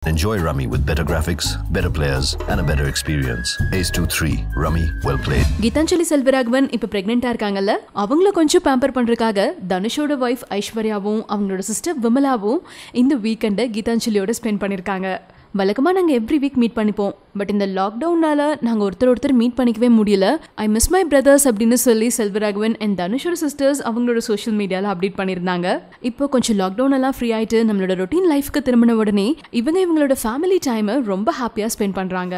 Enjoy Rummy with better graphics, better players, and a better experience. Ace 2 3. Rummy, well played. Gitanjali Selvaraghavan இப்ப பிரெக்னெண்டா இருக்காங்கல்ல அவங்கள கொஞ்சம் pamper பண்றதுக்காக தனுஷோட ஒய்ஃப் ஐஸ்வர்யாவும் அவங்களோட சிஸ்டர் விமலாவும் இந்த வீக்கெண்டை கீதாஞ்சலியோட ஸ்பெண்ட் பண்ணிருக்காங்க வழக்கமா நாங்க எவ்ரி வீக் மீட் பண்ணிப்போம் பட் இந்த லாக்டவுனால நாங்க ஒருத்தர் ஒருத்தர் மீட் பண்ணிக்கவே முடியல ஐ மிஸ் மை பிரதர்ஸ் அப்படின்னு சொல்லி செல்வராகவன் அண்ட் தனுஷோட சிஸ்டர்ஸ் அவங்களோட சோஷியல் மீடியால அப்டேட் பண்ணியிருந்தாங்க இப்போ கொஞ்சம் லாக்டவுன் எல்லாம் ஃப்ரீ ஆயிட்டு நம்மளோட ரொட்டீன் லைஃப்க்கு திரும்பின உடனே இவங்க இவங்களோட ஃபேமிலி டைமை ரொம்ப ஹாப்பியா ஸ்பெண்ட் பண்றாங்க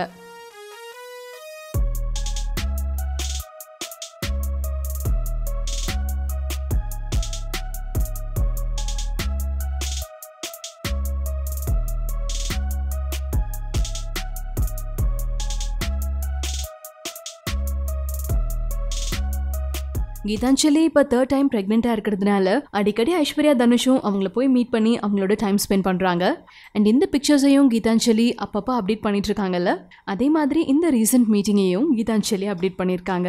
கீதாஞ்சலி இப்போ தேர்ட் டைம் ப்ரெக்னெண்ட்டாக இருக்கிறதுனால அடிக்கடி ஐஸ்வர்யா தனுஷும் அவங்கள போய் மீட் பண்ணி அவங்களோட டைம் ஸ்பெண்ட் பண்ணுறாங்க அண்ட் இந்த பிக்சர்ஸையும் கீதாஞ்சலி அப்பப்போ அப்டேட் பண்ணிட்டு இருக்காங்கல்ல அதே மாதிரி இந்த ரீசெண்ட் மீட்டிங்கையும் கீதாஞ்சலி அப்டேட் பண்ணியிருக்காங்க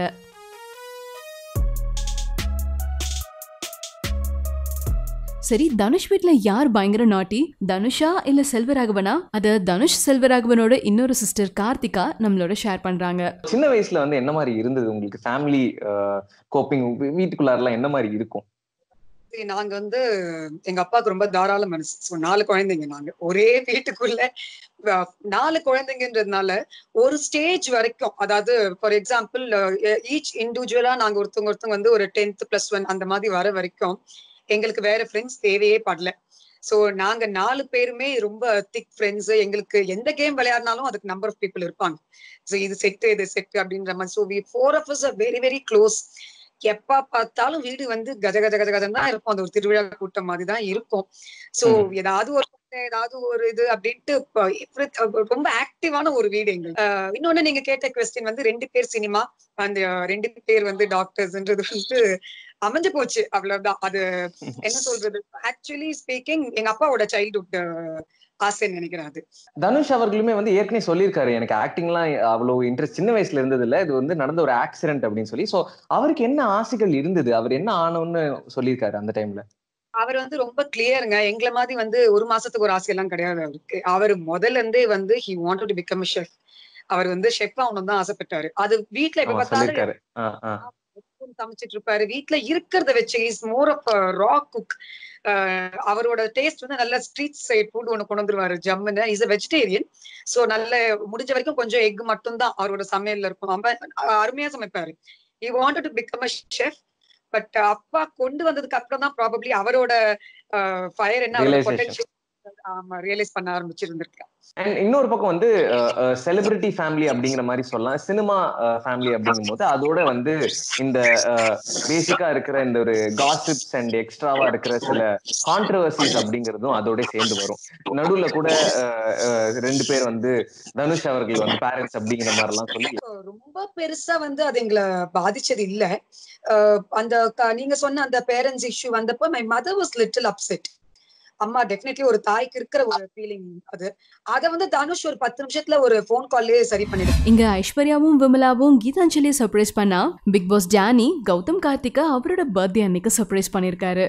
சரி தனுஷ் வீட்ல யார் பயங்கர நாட்டி தனுஷா இல்ல செல்வராகவனா அத தனுஷ் செல்வராகவனோட இன்னொரு சிஸ்டர் கார்த்திகா நம்மளோட ஷேர் பண்றாங்க சின்ன வயசுல வந்து என்ன மாதிரி இருந்தது உங்களுக்கு ஃபேமிலி கோப்பிங் வீட்டுக்குள்ளாரெல்லாம் என்ன மாதிரி இருக்கும் நாங்க வந்து எங்க அப்பாவுக்கு ரொம்ப தாராள மனசு ஸோ நாலு குழந்தைங்க நாங்க ஒரே வீட்டுக்குள்ள அஹ், நாலு குழந்தைங்கன்றதுனால ஒரு ஸ்டேஜ் வரைக்கும் அதாவது ஃபார் எக்ஸாம்பிள் ஈச் இண்டிவிஜுவலா நாங்க ஒருத்தவங்க ஒருத்தவங்க வந்து ஒரு டென்த் பிளஸ் ஒன் அந்த மாதிரி வர வரைக்கும் எங்களுக்கு வேற ஃப்ரெண்ட்ஸ் தேவையே படல சோ நாங்க நாலு பேருமே ரொம்ப திக் ஃப்ரெண்ட்ஸ் எங்களுக்கு எந்த கேம் விளையாடினாலும் அதுக்கு நம்பர் ஆஃப் பீப்புள் இருப்பாங்க ஸோ இது செட்டு இது செட்டு அப்படின்ற மாதிரி so we four of us very very close எப்ப பார்த்தாலும் வீடு வந்து கஜ கஜ கஜ கஜன் தான் இருக்கும் அந்த ஒரு திருவிழா கூட்டம் மாதிரி தான் இருக்கும் சோ ஏதாவது ஒரு ஏதாவது ஒரு இது அப்படின்ட்டு இப்ப every- ரொம்ப ஆக்டிவான ஒரு வீடு எங்களுக்கு ஆஹ் இன்னொன்னு நீங்க கேட்ட கொஸ்டின் வந்து ரெண்டு பேர் சினிமா அந்த ரெண்டு பேர் வந்து டாக்டர்ஸ்ன்றது வந்து அமைஞ்சு போச்சு அவ்வளவுதான் அது என்ன சொல்றது ஆக்சுவலி ஸ்பீக்கிங் எங்க அப்பாவோட சைல்ட்ஹுட் ஆசைன்னு நினைக்கிறேன் அது தனுஷ் அவர்களுமே வந்து ஏற்கனவே சொல்லியிருக்காரு எனக்கு ஆக்டிங்லாம் அவ்வளவு இன்ட்ரெஸ்ட் சின்ன வயசுல இருந்தது இல்ல இது வந்து நடந்த ஒரு ஆக்சிடென்ட் அப்படின்னு சொல்லி சோ அவருக்கு என்ன ஆசைகள் இருந்தது அவர் என்ன ஆனோன்னு சொல்லியிருக்காரு அந்த டைம்ல அவர் வந்து ரொம்ப கிளியருங்க எங்களை மாதிரி வந்து ஒரு மாசத்துக்கு ஒரு ஆசையெல்லாம் கிடையாது அவருக்கு அவர் முதல்ல இருந்தே வந்து he wanted to become chef அவர் வந்து ஷெஃப் ஆகணும் தான் ஆசைப்பட்டாரு அது வீட்ல எப்ப ஆமா, பார்த்தாலும் சொல்லியிருக்காரு ஆ, ஆ. எப்பவும் சமைச்சிட்டு இருப்பாரு வீட்ல இருக்கிறத வச்சு is more of raw cook அவரோட டேஸ்ட் வந்து நல்ல ஸ்ட்ரீட் சைட் ஃபுட் ஒண்ணு கொண்டு வந்துருவாரு ஜம்முன்னு இஸ் அ வெஜிடேரியன் சோ நல்ல முடிஞ்ச வரைக்கும் கொஞ்சம் எக் மட்டும் தான் அவரோட சமையல்ல இருக்கும் அவன் அருமையா சமைப்பாரு he wanted to become a chef but அப்பா கொண்டு வந்ததுக்கு அப்புறம் தான் ப்ராபப்ளி அவரோட ஃபயர் என்ன அவரோட Realization. பொட்டன்ஷியல் ஆமா ரியலைஸ் பண்ண ஆரம்பிச்சிருந்திருக்கேன் அண்ட் இன்னொரு பக்கம் வந்து செலிபிரிட்டி ஃபேமிலி அப்படிங்கிற மாதிரி சொல்லலாம் சினிமா ஃபேமிலி அப்படிங்கும் போது அதோட வந்து இந்த பேசிக்கா இருக்கிற இந்த ஒரு காசிப்ஸ் அண்ட் எக்ஸ்ட்ராவா இருக்கிற சில கான்ட்ரவர்சிஸ் அப்படிங்கிறதும் அதோட சேர்ந்து வரும் நடுவுல கூட அஹ், அஹ், ரெண்டு பேர் வந்து தனுஷ் அவர்கள் வந்து பேரண்ட்ஸ் அப்படிங்கிற மாதிரி எல்லாம் சொல்லி ரொம்ப பெருசா வந்து அது எங்களை பாதிச்சது இல்ல அஹ் அந்த க- நீங்க சொன்ன அந்த பேரண்ட்ஸ் இஷ்யூ வந்தப்போ my mother was little upset அம்மா டெஃபினெட்லி ஒரு தாய்க்கு இருக்கிற ஒரு ஃபீலிங் அது அத வந்து தனுஷ் ஒரு பத்து நிமிஷத்துல ஒரு ஃபோன் கால்லயே சரி பண்ணிடு இங்க ஐஸ்வர்யாவும் விமலாவும் கீதாஞ்சலியை சர்ப்ரைஸ் பண்ணா Bigg Boss Johnny Gautham Karthika அவரோட பர்த்டே அன்னைக்கு சர்ப்ரைஸ் பண்ணிருக்காரு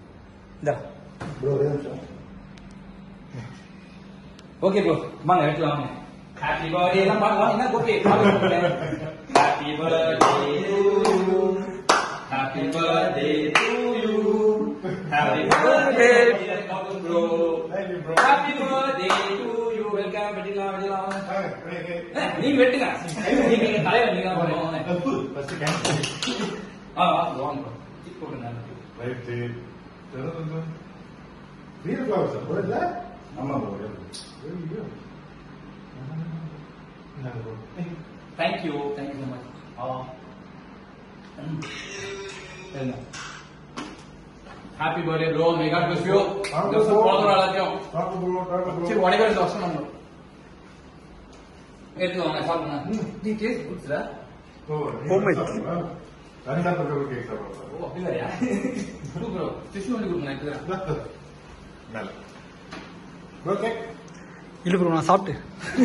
ஓகே ப்ரோ வாங்க எடுத்து வாங்க ஹாப்பி பர்த்டே எல்லாம் பாக்கலாம் என்ன okay happy birthday to you happy birthday to you happy birthday bro happy birthday to you welcome வெட்டிலாம் வெட்டிலாம் நீங்க வெட்டுங்க நீங்க எங்க தலைவர் நீங்க தான் பண்ணணும் ஆ வாங்க வாங்க ப்ரோ டிக் போட்டுங்க Real flowers, what is that? ஆமா bro Very good. Thank you thank you so much ஆ சரிங்க happy birthday bro may God bless you போதும் எல்லாத்தையும் Talk about, talk சரி about. உடைக்கிற வருஷம் நம்ம எடுத்து வாங்க சாப்பிடுங்க நீ டேஸ்ட் குட்ஸ்ல Oh, homemade. That's not the real cake, sir. ஓ அப்படி வேறையா சூப்பர் டிஷ்யூ பண்ணி கொடுங்க நான் எடுத்துக்கிறேன் மேல. Okay. இல்ல ப்ரோ நான் சாப்பிட்டு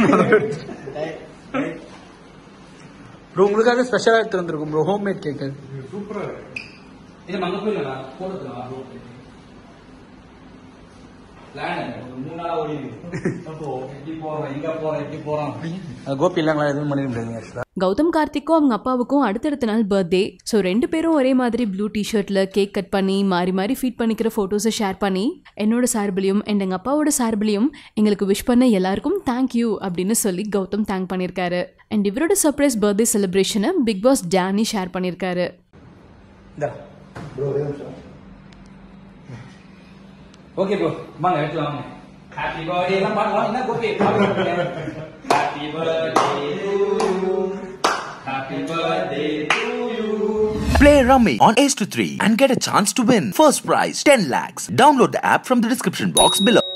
ப்ரோ உங்களுக்காக ஸ்பெஷலாக எடுத்து வந்திருக்கோம் ப்ரோ ஹோம் மேட் கேக் இது சூப்பரா இருக்கு இது மங்க போயிடலாம் போடுறதுலாம் பிளான் மூணு நாளா ஓடி எப்படி போறோம் எங்க போறோம் எப்படி போறோம் கோபி இல்லைங்களா எதுவும் பண்ணிட முடியாதுங்க ஆக்சுவலாக கௌதம் கார்த்திக்கும் அவங்க அப்பாவுக்கும் அடுத்தடுத்த நாள் பர்த்டே ஸோ ரெண்டு பேரும் ஒரே மாதிரி ப்ளூ டிஷர்ட்ல கேக் கட் பண்ணி மாறி மாறி ஃபீட் பண்ணிக்கிற ஃபோட்டோஸை ஷேர் பண்ணி என்னோட சார்பிலையும் அண்ட் எங்கள் அப்பாவோட சார்பிலையும் எங்களுக்கு விஷ் பண்ண எல்லாருக்கும் தேங்க்யூ அப்படின்னு சொல்லி கௌதம் தேங்க் பண்ணியிருக்காரு அண்ட் இவரோட சர்ப்ரைஸ் பர்த்டே செலிப்ரேஷனை பிக் பாஸ் டேனி ஷேர் பண்ணியிருக்காரு இந்த ஓகே ப்ரோ வாங்க எடுத்து வாங்க ஹாப்பி பர்த்டே எல்லாம் பார்க்கலாம் என்ன Gopi happy birthday to you happy birthday to you Play Rummy on Ace to 3 and get a chance to win. First prize 10 lakhs. Download the app from the description box below.